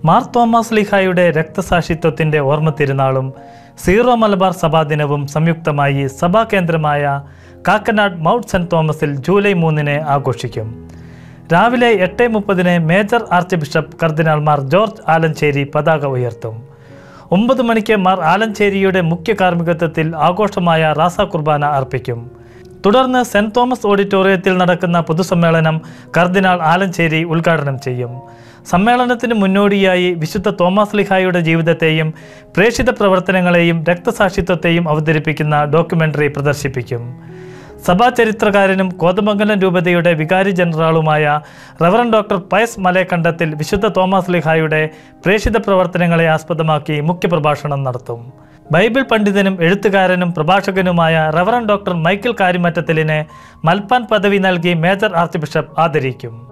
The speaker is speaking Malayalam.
മാർ തോമസ് ലിഹായുടെ രക്തസാക്ഷിത്വത്തിൻ്റെ ഓർമ്മ തിരുനാളും സീറോ മലബാർ സഭാ ദിനവും സംയുക്തമായി സഭാ കേന്ദ്രമായ കാക്കനാട് മൗണ്ട് സെൻറ് തോമസിൽ ജൂലൈ മൂന്നിന് ആഘോഷിക്കും രാവിലെ എട്ട് മുപ്പതിന് മേജർ ആർച്ച് ബിഷപ്പ് കർദിനാൾ മാർ ജോർജ് ആലഞ്ചേരി പതാക ഉയർത്തും ഒമ്പത് മണിക്ക് മാർ ആലഞ്ചേരിയുടെ മുഖ്യ കാർമ്മികത്വത്തിൽ ആഘോഷമായ റാസ കുർബാന അർപ്പിക്കും തുടർന്ന് സെൻറ് തോമസ് ഓഡിറ്റോറിയത്തിൽ നടക്കുന്ന പൊതുസമ്മേളനം കർദിനാൾ ആലഞ്ചേരി ഉദ്ഘാടനം ചെയ്യും സമ്മേളനത്തിന് മുന്നോടിയായി വിശുദ്ധ തോമസ് ലിഹായുടെ ജീവിതത്തെയും പ്രേക്ഷിത പ്രവർത്തനങ്ങളെയും രക്തസാക്ഷിത്വത്തെയും അവതരിപ്പിക്കുന്ന ഡോക്യുമെൻ്ററി പ്രദർശിപ്പിക്കും സഭാ ചരിത്രകാരനും കോതമംഗലം രൂപതയുടെ വികാരി ജനറാളുമായ റവറൻ ഡോക്ടർ പയസ് മലയക്കണ്ടത്തിൽ വിശുദ്ധ തോമസ് ലിഹായുടെ പ്രേക്ഷിത പ്രവർത്തനങ്ങളെ ആസ്പദമാക്കി മുഖ്യപ്രഭാഷണം നടത്തും ബൈബിൾ പണ്ഡിതനും എഴുത്തുകാരനും പ്രഭാഷകനുമായ റവറൻ ഡോക്ടർ മൈക്കിൾ കാരിമറ്റത്തിലിനെ മൽപ്പാൻ പദവി നൽകി മേജർ ആർച്ച് ബിഷപ്പ് ആദരിക്കും